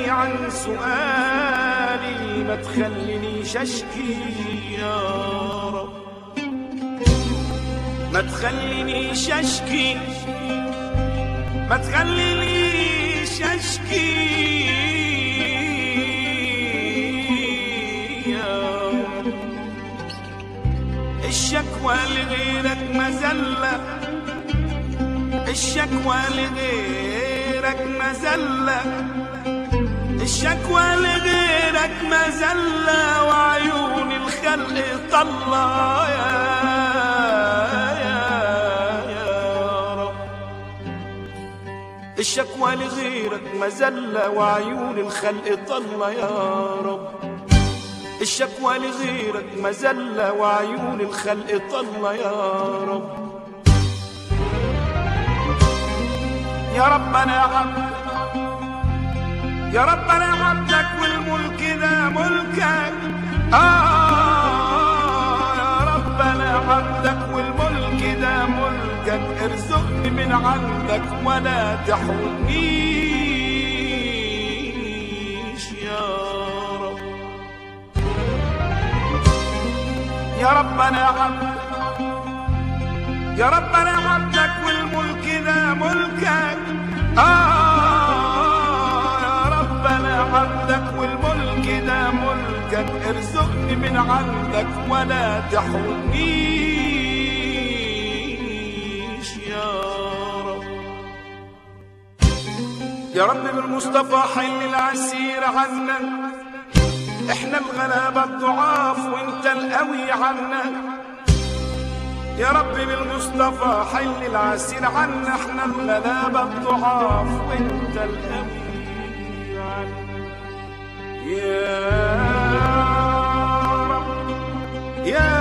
جاوبني عن سؤالي ما تخلينيش اشكي يا رب ما تخلينيش اشكي ما تخلينيش اشكي يا رب الشكوى لغيرك مذلة الشكوى لغيرك مذلة الشكوى لغيرك مذلة وعيون الخلق طلع يا يا يا رب الشكوى لغيرك مذلة وعيون الخلق طلع يا رب الشكوى لغيرك مذلة وعيون الخلق طلع يا رب يا رب انا عبدك يا رب انا عبدك والملك ده ملكك آه يا رب انا عبدك والملك ده ملكك ارزقني من عندك ولا تحرمنيش يا رب يا رب انا عبدك يا رب انا عبدك والملك ده ملكك آه يا رب انا عبدك والملك ده ملكك ارزقني من عندك ولا تحرمنيش يا رب يا رب بالمصطفى حل العسير عنا احنا الغلابة الضعاف وانت القوي عنا يا رب بالمصطفى حل العسير عنا احنا الغلابة الضعاف وانت القوي عنا يا رب يا